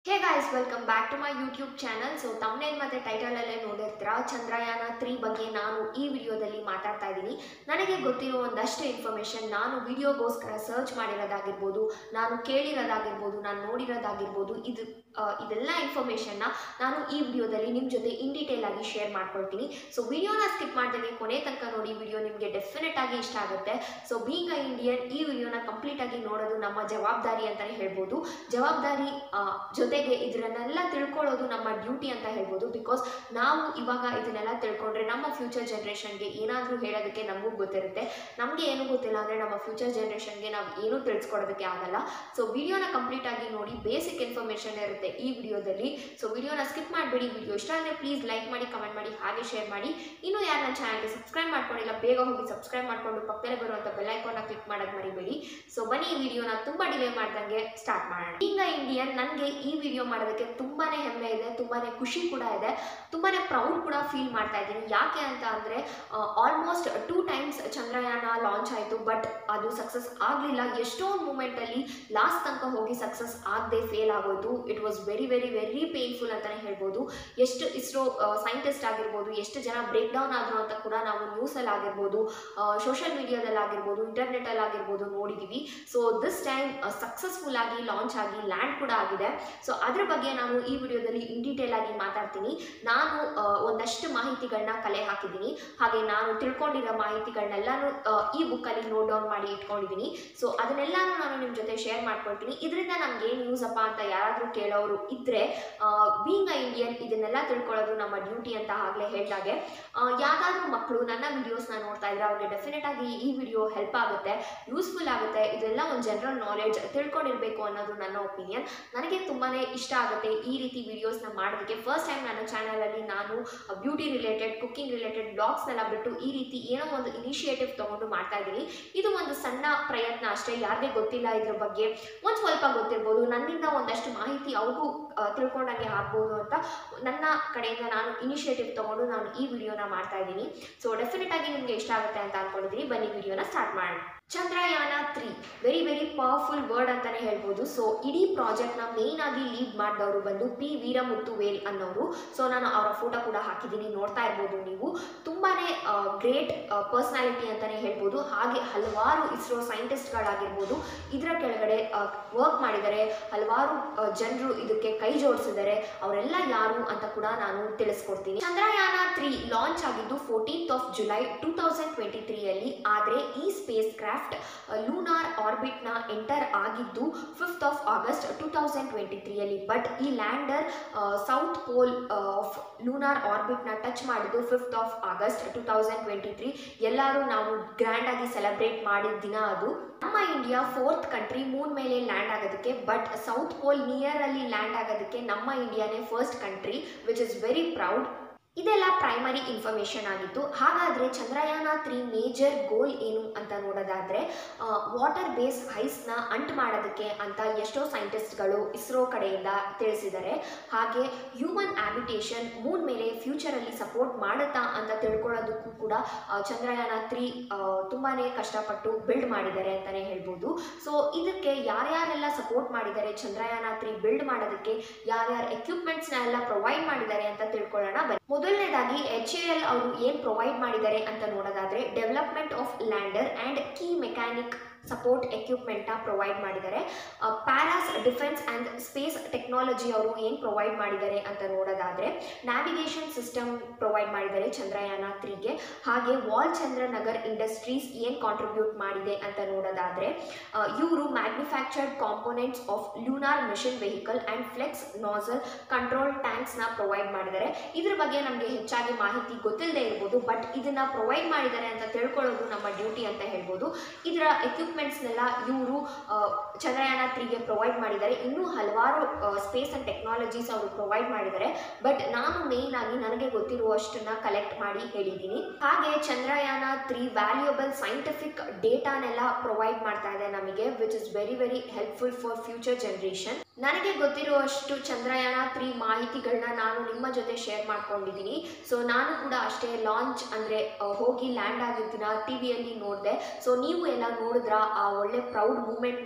hey guys welcome back to my YouTube channel so thumbnail ಮತ್ತೆ title ಅಲ್ಲೇ ನೋಡಿರ್ತೀರಾ Chandrayaan three ಬಗ್ಗೆ ನಾನು ಈ ವಿಡಿಯೋದಲ್ಲಿ ಮಾತಾಡ್ತಾ ಇದ್ದೀನಿ ನನಗೆ ಗೊತ್ತಿರೋ ಒಂದಷ್ಟು ಇನ್ಫಾರ್ಮೇಷನ್ ನಾನು ವಿಡಿಯೋಗೋಸ್ಕರ ಸರ್ಚ್ ಮಾಡಿರೋದಾಗಿರ್ಬೋದು ನಾನು ಕೇಳಿರೋದಾಗಿರ್ಬೋದು ನಾನು ನೋಡಿರೋದಾಗಿರ್ಬೋದು ಇದು ಆ, ಇದೆಲ್ಲ ಇನ್ಫಾರ್ಮೇಷನ್ನ ನಾನು ಈ ವಿಡಿಯೋದಲ್ಲಿ ನಿಮ್ಮ ಜೊತೆ ಇನ್ ಡೀಟೇಲ್ ಆಗಿ ಶೇರ್ ಮಾಡ್ಕೊಳ್ತೀನಿ ಸೊ ವಿಡಿಯೋನ ಸ್ಕಿಪ್ ಮಾಡ್ದಂಗೆ ಕೊನೆ ತನಕ ನೋಡಿ ವಿಡಿಯೋ ನಿಮಗೆ ಡೆಫಿನೆಟ್ ಆಗಿ ಇಷ್ಟ ಆಗುತ್ತೆ ಸೊ ಬೀಂಗ್ ಅ ಇಂಡಿಯನ್ ಈ ವಿಡಿಯೋನ ಕಂಪ್ಲೀಟ್ ಆಗಿ ನೋಡೋದು ನಮ್ಮ ಜವಾಬ್ದಾರಿ ಅಂತಲೇ ಹೇಳ್ಬೋದು ಜವಾಬ್ದಾರಿ ಆ, ಜೊತೆಗೆ ಇದನ್ನೆಲ್ಲ ತಿಳ್ಕೊಳ್ಳೋದು ನಮ್ಮ ಡ್ಯೂಟಿ ಅಂತ ಹೇಳ್ಬೋದು ಬಿಕಾಸ್ ನಾವು ಇವಾಗ ಇದನ್ನೆಲ್ಲ ತಿಳ್ಕೊಂಡ್ರೆ ನಮ್ಮ ಫ್ಯೂಚರ್ ಜನ್ರೇಷನ್ಗೆ ಏನಾದರೂ ಹೇಳೋದಕ್ಕೆ ನಮಗೂ ಗೊತ್ತಿರುತ್ತೆ ನಮಗೆ ಏನು ಗೊತ್ತಿಲ್ಲ ಅಂದರೆ ನಮ್ಮ ಫ್ಯೂಚರ್ ಜನ್ರೇಷನ್ಗೆ ನಾವು ಏನೂ ತಿಳಿಸ್ಕೊಡೋದಕ್ಕೆ ಆಗಲ್ಲ ಸೊ ವಿಡಿಯೋನ ಕಂಪ್ಲೀಟ್ ಆಗಿ ನೋಡಿ ಬೇಸಿಕ್ ಇನ್ಫಾರ್ಮೇಷನ್ ಇರುತ್ತೆ ಈ ವಿಡಿಯೋದಲ್ಲಿ ಸೊ ವಿಡಿಯೋನ ಸ್ಕಿಪ್ ಮಾಡಬೇಡಿ ವಿಡಿಯೋ ಇಷ್ಟ ಅಂದರೆ ಪ್ಲೀಸ್ ಲೈಕ್ ಮಾಡಿ ಕಮೆಂಟ್ ಮಾಡಿ ಹಾಗೆ ಶೇರ್ ಮಾಡಿ ಇನ್ನೂ ಯಾರು ನನ್ನ ಚಾನಲ್ಗೆ ಸಬ್ಸ್ಕ್ರೈಬ್ ಮಾಡ್ಕೊಂಡಿಲ್ಲ ಬೇಗ ಹೋಗಿ ಸಬ್ಸ್ಕ್ರೈಬ್ ಮಾಡಿಕೊಂಡು ಪಕ್ಕದಲ್ಲೇ ಬರುವಂಥ ಬೆಲ್ ಐಕಾನ್ನ ಕ್ಲಿಕ್ ಮಾಡೋದು ಮರಿಬೇಡಿ ಸೊ ಬನ್ನಿ ಈ ವಿಡಿಯೋನ ತುಂಬ ಡಿಲೇ ಮಾಡ್ದಂಗೆ ಸ್ಟಾರ್ಟ್ ಮಾಡೋಣ ಈಗ ಇಂಡಿಯನ್ ನನಗೆ ಈ ವಿಡಿಯೋ ಮಾಡೋದಕ್ಕೆ ತುಂಬಾ ಹೆಮ್ಮೆ ಇದೆ ತುಂಬಾ ಖುಷಿ ಕೂಡ ಇದೆ ತುಂಬಾ ಪ್ರೌಡ್ ಕೂಡ ಫೀಲ್ ಮಾಡ್ತಾ ಇದ್ದೀನಿ ಯಾಕೆ ಅಂತ ಅಂದರೆ almost two times Chandrayaan launch ಆಯಿತು ಬಟ್ ಅದು ಸಕ್ಸಸ್ ಆಗಲಿಲ್ಲ ಎಷ್ಟೊಂದು ಮೂಮೆಂಟಲ್ಲಿ ಲಾಸ್ಟ್ ತನಕ ಹೋಗಿ ಸಕ್ಸಸ್ ಆಗದೆ ಫೇಲ್ ಆಗೋದು it was very very very painful ಅಂತಲೇ ಹೇಳ್ಬೋದು ಎಷ್ಟು ಇಸ್ರೋ ಸೈಂಟಿಸ್ಟ್ ಆಗಿರ್ಬೋದು ಎಷ್ಟು ಜನ ಬ್ರೇಕ್ ಡೌನ್ ಆದರು ಅಂತ ಕೂಡ ನಾವು ನ್ಯೂಸಲ್ಲಿ ಆಗಿರ್ಬೋದು ಸೋಷಿಯಲ್ ಮೀಡಿಯಾದಲ್ಲಿ ಆಗಿರ್ಬೋದು ಇಂಟರ್ನೆಟಲ್ಲಿ ಆಗಿರ್ಬೋದು ನೋಡಿದ್ದೀವಿ ಸೊ ದಿಸ್ ಟೈಮ್ ಸಕ್ಸಸ್ಫುಲ್ ಆಗಿ ಲಾಂಚ್ ಆಗಿ ಲ್ಯಾಂಡ್ ಕೂಡ ಆಗಿದೆ ಸೊ ಅದ್ರ ಬಗ್ಗೆ ನಾನು ಈ ವಿಡಿಯೋದಲ್ಲಿ ಇನ್ ಡೀಟೇಲ್ ಆಗಿ ಮಾತಾಡ್ತೀನಿ ನಾನು ಆ, ಒಂದಷ್ಟು ಮಾಹಿತಿಗಳನ್ನ ಕಲೆ ಹಾಕಿದ್ದೀನಿ ಹಾಗೆ ನಾನು ತಿಳ್ಕೊಂಡಿರೋ ಮಾಹಿತಿಗಳನ್ನೆಲ್ಲನೂ ಆ, ಈ ಬುಕ್ಕಲ್ಲಿ ನೋಟ್ ಡೌನ್ ಮಾಡಿ ಇಟ್ಕೊಂಡಿದ್ದೀನಿ ಸೊ ಅದನ್ನೆಲ್ಲನೂ ನಾನು ನಿಮ್ಮ ಜೊತೆ ಶೇರ್ ಮಾಡ್ಕೊಳ್ತೀನಿ ಇದರಿಂದ ನಮ್ಗೆ ಏನು ಯೂಸ್ ಅಪ್ಪ ಅಂತ ಯಾರಾದರೂ ಕೇಳೋರು ಇದ್ದರೆ ಬೀಂಗ್ ಅ ಇಂಡಿಯನ್ ಇದನ್ನೆಲ್ಲ ತಿಳ್ಕೊಳ್ಳೋದು ನಮ್ಮ ಡ್ಯೂಟಿ ಅಂತ ಆಗಲೇ ಹೇಳಿದಾಗೆ ಯಾವುದಾದ್ರೂ ಮಕ್ಕಳು ನನ್ನ ವಿಡಿಯೋಸ್ನ ನೋಡ್ತಾ ಇದ್ರೆ ಅವ್ರಿಗೆ ಡೆಫಿನೆಟ್ ಆಗಿ ಈ ವಿಡಿಯೋ ಹೆಲ್ಪ್ ಆಗುತ್ತೆ ಯೂಸ್ಫುಲ್ ಆಗುತ್ತೆ ಇದೆಲ್ಲ ಒಂದು ಜನರಲ್ ನಾಲೆಡ್ಜ್ ತಿಳ್ಕೊಂಡಿರಬೇಕು ಅನ್ನೋದು ನನ್ನ ಒಪಿನಿಯನ್ ನನಗೆ ತುಂಬಾ ಇಷ್ಟ ಆಗುತ್ತೆ ಈ ರೀತಿ ವಿಡಿಯೋಸ್ನ ಮಾಡೋದಕ್ಕೆ ಫಸ್ಟ್ ಟೈಮ್ ನನ್ನ ಚಾನಲಲ್ಲಿ ನಾನು ಬ್ಯೂಟಿ ರಿಲೇಟೆಡ್ ಕುಕ್ಕಿಂಗ್ ರಿಲೇಟೆಡ್ ಬ್ಲಾಗ್ಸ್ನೆಲ್ಲ ಬಿಟ್ಟು ಈ ರೀತಿ ಏನೋ ಒಂದು ಇನಿಷಿಯೇಟಿವ್ ತೊಗೊಂಡು ಮಾಡ್ತಾ ಇದ್ದೀನಿ ಇದು ಒಂದು ಸಣ್ಣ ಪ್ರಯತ್ನ ಅಷ್ಟೇ ಯಾರಿಗೆ ಗೊತ್ತಿಲ್ಲ ಇದ್ರ ಬಗ್ಗೆ ಒಂದು ಸ್ವಲ್ಪ ಗೊತ್ತಿರ್ಬೋದು ನನ್ನಿಂದ ಒಂದಷ್ಟು ಮಾಹಿತಿ ಅವ್ರಿಗೂ ಆ, ತಿಳ್ಕೊಂಡಂಗೆ ಆಗ್ಬೋದು ಅಂತ ನನ್ನ ಕಡೆಯಿಂದ ನಾನು ಇನಿಷಿಯೇಟಿವ್ ತೊಗೊಂಡು ನಾನು ಈ ವಿಡಿಯೋನ ಮಾಡ್ತಾ ಇದ್ದೀನಿ ಸೊ ಡೆಫಿನೆಟ್ ಆಗಿ ನಿಮಗೆ ಇಷ್ಟ ಆಗುತ್ತೆ ಅಂತ ಅನ್ಕೊಂಡಿದ್ದೀನಿ ಬನ್ನಿ ವಿಡಿಯೋನ ಸ್ಟಾರ್ಟ್ ಮಾಡೋಣ Chandrayaan three very very powerful word ಅಂತಾನೆ ಹೇಳ್ಬೋದು ಸೊ ಇಡೀ ಪ್ರಾಜೆಕ್ಟ್ನ ಮೇಯ್ನ್ ಆಗಿ ಲೀಡ್ ಮಾಡಿದವರು ಬಂದು ಪಿ ವೀರಮುತ್ತು ವೇಲ್ ಅನ್ನೋರು ಸೊ ನಾನು ಅವರ ಫೋಟೋ ಕೂಡ ಹಾಕಿದ್ದೀನಿ ನೋಡ್ತಾ ಇರ್ಬೋದು ನೀವು ತುಂಬಾ ಗ್ರೇಟ್ ಪರ್ಸ್ನಾಲಿಟಿ ಅಂತಲೇ ಹೇಳ್ಬೋದು ಹಾಗೆ ಹಲವಾರು ಇಸ್ರೋ ಸೈಂಟಿಸ್ಟ್ಗಳಾಗಿರ್ಬೋದು ಇದರ ಕೆಳಗಡೆ ವರ್ಕ್ ಮಾಡಿದ್ದಾರೆ ಹಲವಾರು ಜನರು ಇದಕ್ಕೆ ಕೈ ಜೋಡಿಸಿದ್ದಾರೆ ಅವರೆಲ್ಲ ಯಾರು ಅಂತ ಕೂಡ ನಾನು ತಿಳಿಸ್ಕೊಡ್ತೀನಿ ಚಂದ್ರಯಾನ ತ್ರೀ ಲಾಂಚ್ ಆಗಿದ್ದು fourteenth of July two thousand twenty ತ್ರೀಯಲ್ಲಿ ಆದರೆ ಈ ಸ್ಪೇಸ್ ಕ್ರಾಫ್ಟ್ ಲೂನಾರ್ ಆರ್ಬಿಟ್ನ ಎಂಟರ್ ಆಗಿದ್ದು fifth of August two thousand twenty ತ್ರೀಯಲ್ಲಿ ಬಟ್ ಈ lander south pole of lunar ಆರ್ಬಿಟ್ನ ಟಚ್ ಮಾಡಿದ್ದು fifth of August two thousand twenty three ಎಲ್ಲರೂ ನಾವು ಗ್ರ್ಯಾಂಡ್ ಆಗಿ ಸೆಲೆಬ್ರೇಟ್ ಮಾಡಿದ ದಿನ ಅದು ನಮ್ಮ ಇಂಡಿಯಾ ಫೋರ್ತ್ ಕಂಟ್ರಿ ಮೂನ್ ಮೇಲೆ ಲ್ಯಾಂಡ್ ಆಗೋದಕ್ಕೆ ಬಟ್ ಸೌತ್ ಪೋಲ್ ನಿಯರ್ ಅಲ್ಲಿ ಲ್ಯಾಂಡ್ ಆಗೋದಕ್ಕೆ ನಮ್ಮ ಇಂಡಿಯಾನೇ first country which is very proud ಇದೆಲ್ಲ ಪ್ರೈಮರಿ ಇನ್ಫಾರ್ಮೇಷನ್ ಆಗಿತ್ತು ಹಾಗಾದರೆ ಚಂದ್ರಯಾನ ತ್ರೀ ಮೇಜರ್ ಗೋಲ್ ಏನು ಅಂತ ನೋಡೋದಾದರೆ ವಾಟರ್ ಬೇಸ್ ಐಸ್ನ ಅಂಟ್ ಮಾಡೋದಕ್ಕೆ ಅಂತ ಎಷ್ಟೋ ಸೈಂಟಿಸ್ಟ್ಗಳು ಇಸ್ರೋ ಕಡೆಯಿಂದ ತಿಳಿಸಿದ್ದಾರೆ ಹಾಗೆ ಹ್ಯೂಮನ್ ಹ್ಯಾಬಿಟೇಷನ್ ಮೂನ್ ಮೇಲೆ ಫ್ಯೂಚರಲ್ಲಿ ಸಪೋರ್ಟ್ ಮಾಡುತ್ತಾ ಅಂತ ತಿಳ್ಕೊಳ್ಳೋದಕ್ಕೂ ಕೂಡ ಆ, ಚಂದ್ರಯಾನ ತ್ರೀ ತುಂಬಾ ಕಷ್ಟಪಟ್ಟು ಬಿಲ್ಡ್ ಮಾಡಿದ್ದಾರೆ ಅಂತಲೇ ಹೇಳ್ಬೋದು ಸೊ ಇದಕ್ಕೆ ಯಾರ್ಯಾರೆಲ್ಲ ಸಪೋರ್ಟ್ ಮಾಡಿದ್ದಾರೆ ಚಂದ್ರಯಾನ ತ್ರೀ ಬಿಲ್ಡ್ ಮಾಡೋದಕ್ಕೆ ಯಾರ್ಯಾರು ಎಕ್ವಿಪ್ಮೆಂಟ್ಸ್ನ ಎಲ್ಲ ಪ್ರೊವೈಡ್ ಮಾಡಿದ್ದಾರೆ ಅಂತ ತಿಳ್ಕೊಳ್ಳೋಣ ಬನ್ನಿ ಮೊದಲನೇದಾಗಿ ಎಚ್ ಎ ಎಲ್ ಅವರು ಏನು ಪ್ರೊವೈಡ್ ಮಾಡಿದ್ದಾರೆ ಅಂತ ನೋಡೋದಾದ್ರೆ development of lander and key mechanic support ಎಕ್ವಿಪ್ಮೆಂಟ್ನ ಪ್ರೊವೈಡ್ ಮಾಡಿದ್ದಾರೆ Paras defence and space technology ಅವರು ಏನು ಪ್ರೊವೈಡ್ ಮಾಡಿದ್ದಾರೆ ಅಂತ ನೋಡೋದಾದರೆ ನ್ಯಾವಿಗೇಷನ್ ಸಿಸ್ಟಮ್ ಪ್ರೊವೈಡ್ ಮಾಡಿದ್ದಾರೆ ಚಂದ್ರಯಾನ ತ್ರೀಗೆ ಹಾಗೆ ವಾಲ್ ಚಂದ್ರನಗರ್ ಇಂಡಸ್ಟ್ರೀಸ್ ಏನು ಕಾಂಟ್ರಿಬ್ಯೂಟ್ ಮಾಡಿದೆ ಅಂತ ನೋಡೋದಾದರೆ ಇವರು manufactured components of lunar mission vehicle and flex nozzle control ಟ್ಯಾಂಕ್ಸ್ನ ಪ್ರೊವೈಡ್ ಮಾಡಿದ್ದಾರೆ ಇದ್ರ ಬಗ್ಗೆ ನಮಗೆ ಹೆಚ್ಚಾಗಿ ಮಾಹಿತಿ ಗೊತ್ತಿಲ್ಲದೆ ಇರ್ಬೋದು ಬಟ್ ಇದನ್ನ ಪ್ರೊವೈಡ್ ಮಾಡಿದ್ದಾರೆ ಅಂತ ತಿಳ್ಕೊಳ್ಳೋದು ನಮ್ಮ ಡ್ಯೂಟಿ ಅಂತ ಹೇಳ್ಬೋದು ಇದರ ಎಕ್ವಿಪ್ಮೆಂಟ್ಸ್ನೆಲ್ಲ ಇವರು ಚಂದ್ರಯಾನ ತ್ರೀಗೆ ಪ್ರೊವೈಡ್ ಮಾಡಿದ್ದಾರೆ ಇನ್ನೂ ಹಲವಾರು ಸ್ಪೇಸ್ ಆ್ಯಂಡ್ ಟೆಕ್ನಾಲಜೀಸ್ ಅವರು ಪ್ರೊವೈಡ್ ಮಾಡಿದ್ದಾರೆ ಬಟ್ ನಾನು ಮೇಯ್ನ್ ಆಗಿ ನನಗೆ ಗೊತ್ತಿರುವಷ್ಟನ್ನ ಕಲೆಕ್ಟ್ ಮಾಡಿ ಹೇಳಿದ್ದೀನಿ ಹಾಗೆ ಚಂದ್ರಯಾನ ತ್ರೀ ವ್ಯಾಲ್ಯೂಯಬಲ್ ಸೈಂಟಿಫಿಕ್ ಡೇಟಾನೆಲ್ಲ ಪ್ರೊವೈಡ್ ಮಾಡ್ತಾ ಇದೆ ನಮಗೆ which is very very helpful for future generation ನನಗೆ ಗೊತ್ತಿರುವಷ್ಟು ಚಂದ್ರಯಾನ ತ್ರೀ ಮಾಹಿತಿಗಳನ್ನ ನಾನು ನಿಮ್ಮ ಜೊತೆ ಶೇರ್ ಮಾಡ್ಕೊಂಡಿದ್ದೀನಿ ಸೊ ನಾನು ಕೂಡ ಅಷ್ಟೇ ಲಾಂಚ್ ಅಂದರೆ ಹೋಗಿ ಲ್ಯಾಂಡ್ ಆಗಿದ್ದಿನ ಟಿ ವಿಯಲ್ಲಿ ನೋಡಿದೆ ಸೊ ನೀವು ಎಲ್ಲ ನೋಡಿದ್ರ ಆ ಒಳ್ಳೆ ಪ್ರೌಡ್ ಮೂಮೆಂಟ್ನ ನೀವು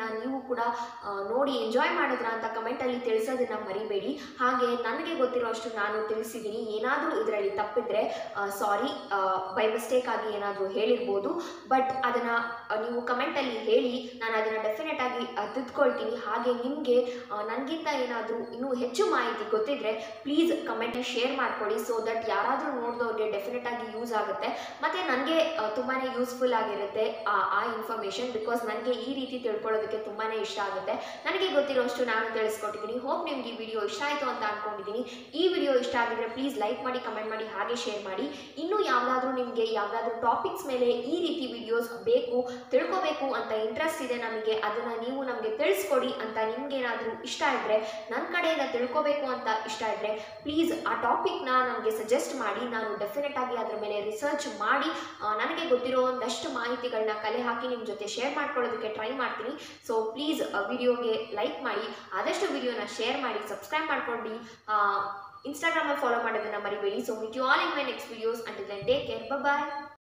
ಕೂಡ ಆ, ನೋಡಿ ಎಂಜಾಯ್ ಮಾಡಿದ್ರ ಅಂತ ಕಮೆಂಟಲ್ಲಿ ತಿಳಿಸೋದನ್ನ ಮರಿಬೇಡಿ ಹಾಗೆ ನನಗೆ ಗೊತ್ತಿರೋಷ್ಟು ನಾನು ತಿಳಿಸಿದ್ದೀನಿ ಏನಾದರೂ ಇದರಲ್ಲಿ ತಪ್ಪಿದ್ರೆ ಸಾರಿ ಬೈ ಮಿಸ್ಟೇಕ್ ಆಗಿ ಏನಾದರೂ ಹೇಳಿರ್ಬೋದು ಬಟ್ ಅದನ್ನು ನೀವು ಕಮೆಂಟಲ್ಲಿ ಹೇಳಿ ನಾನು ಅದನ್ನು ಡೆಫಿನೆಟ್ ಆಗಿ ಆ, ತಿದ್ಕೊಳ್ತೀನಿ ಹಾಗೆ ನಿಮಗೆ ನನಗಿಂತ ಏನಾದರೂ ಇನ್ನೂ ಹೆಚ್ಚು ಮಾಹಿತಿ ಗೊತ್ತಿದ್ರೆ ಪ್ಲೀಸ್ ಕಮೆಂಟ್ ಶೇರ್ ಮಾಡ್ಕೊಳ್ಳಿ ಸೊ ದಟ್ ಯಾರಾದರೂ ನೋಡಿದವ್ರಿಗೆ ಡೆಫಿನೆಟ್ ಆಗಿ ಯೂಸ್ ಆಗುತ್ತೆ ಮತ್ತು ನನಗೆ ತುಂಬಾ ಯೂಸ್ಫುಲ್ ಆಗಿರುತ್ತೆ ಆ ಆ ಇನ್ಫಾರ್ಮೇಷನ್ ಬಿಕಾಸ್ ನನಗೆ ಈ ರೀತಿ ತಿಳ್ಕೊಳ್ಳೋದಕ್ಕೆ ತುಂಬಾ ಇಷ್ಟ ಆಗುತ್ತೆ ನನಗೆ ಗೊತ್ತಿರೋಷ್ಟು ನಾನು ತಿಳಿಸ್ಕೊಟ್ಟಿದ್ದೀನಿ ಹೋಪ್ ನಿಮ್ಗೆ ಈ ವಿಡಿಯೋ ಇಷ್ಟ ಆಯಿತು ಅಂತ ಅಂದ್ಕೊಂಡಿದ್ದೀನಿ ಈ ವಿಡಿಯೋ ಇಷ್ಟ ಆಗಿದ್ರೆ ಪ್ಲೀಸ್ ಲೈಕ್ ಮಾಡಿ ಕಮೆಂಟ್ ಮಾಡಿ ಹಾಗೆ ಶೇರ್ ಮಾಡಿ ಇನ್ನೂ ಯಾವುದಾದ್ರೂ ನಿಮಗೆ ಯಾವುದಾದ್ರೂ ಟಾಪಿಕ್ಸ್ ಮೇಲೆ ಈ ರೀತಿ ವಿಡಿಯೋಸ್ ಬೇಕು ತಿಳ್ಕೋಬೇಕು ಅಂತ ಇಂಟ್ರೆಸ್ಟ್ ಇದೆ ನಮಗೆ ಅದನ್ನು ನೀವು ನಮಗೆ ತಿಳಿಸ್ಕೊಡಿ ಅಂತ ನಿಮ್ಗೇನಾದರೂ ಇಷ್ಟ ಇದ್ದರೆ ನನ್ನ ಕಡೆಯಿಂದ ತಿಳ್ಕೋಬೇಕು ಅಂತ ಇಷ್ಟ ಇದ್ದರೆ ಪ್ಲೀಸ್ ಆ ಟಾಪಿಕ್ನ ನನಗೆ ಸಜೆಸ್ಟ್ ಮಾಡಿ ನಾನು ಡೆಫಿನೆಟ್ ಆಗಿ ಅದ್ರ ಮೇಲೆ ರಿಸರ್ಚ್ ಮಾಡಿ ಆ, ನನಗೆ ಗೊತ್ತಿರೋ ಒಂದಷ್ಟು ಮಾಹಿತಿಗಳನ್ನ ಕಲೆ ಹಾಕಿ ನಿಮ್ಮ ಜೊತೆ ಶೇರ್ ಮಾಡ್ಕೊಳ್ಳೋದಕ್ಕೆ ಟ್ರೈ ಮಾಡ್ತೀನಿ ಸೊ ಪ್ಲೀಸ್ ವಿಡಿಯೋಗೆ ಲೈಕ್ ಮಾಡಿ ಆದಷ್ಟು ವಿಡಿಯೋನ ಶೇರ್ ಮಾಡಿ ಸಬ್ಸ್ಕ್ರೈಬ್ ಮಾಡ್ಕೊಂಡು ಇನ್ಸ್ಟಾಗ್ರಾಮಲ್ಲಿ ಫಾಲೋ ಮಾಡೋದನ್ನ ಮರಿಬೇಡಿ so with you all in my next videos until then take care bye